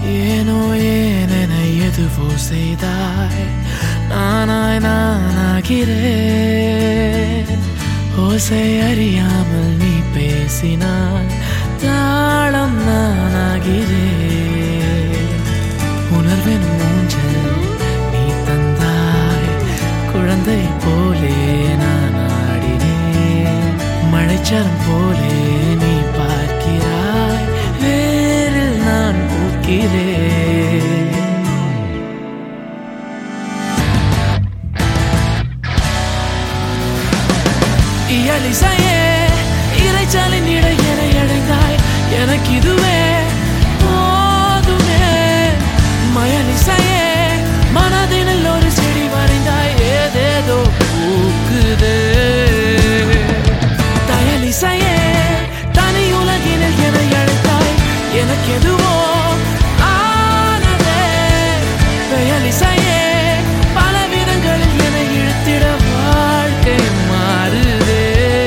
ஏனோ ஏனென எதுவோ செய்தாய் நானாய் நானாகிறேன் ஓசை அறியாமல் நீ பேசினால் தாளம் நானாகிறேன் உணர்வின் மூஞ்சல் நீ தந்தாய் குழந்தை போலே நான் ஆடினேன் மழைச்சரம் போலே நீ பார்க்கிறாய் வேரில் நான் பூக்கிறேன் இயலிசையே இறைச்சலின் இடையனை அடைந்தாய் எனக்கு இதுவே போதுமே மயலிசையே மனதினில் ஒரு செடி வரைந்தாய் ஏதேதோ பூக்குதே தயலிசையே தனி உலகினில் என அழைத்தாய் எனக்கு எதுவோ ஆனதே பெயலிசையே பல விதங்களில் என இழுத்திட வாழ்க்கை மாறுதே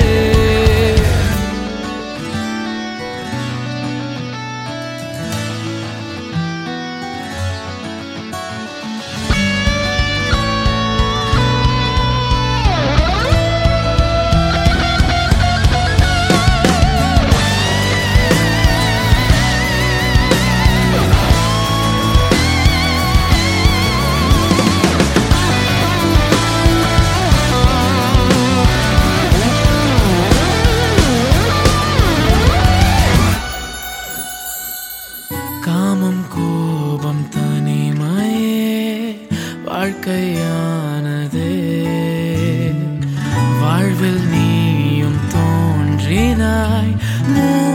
காமம் கோபம் தனிமையே வாழ்க்கையானதே வாழ்வில் நீயும் தோன்றினாய் மூ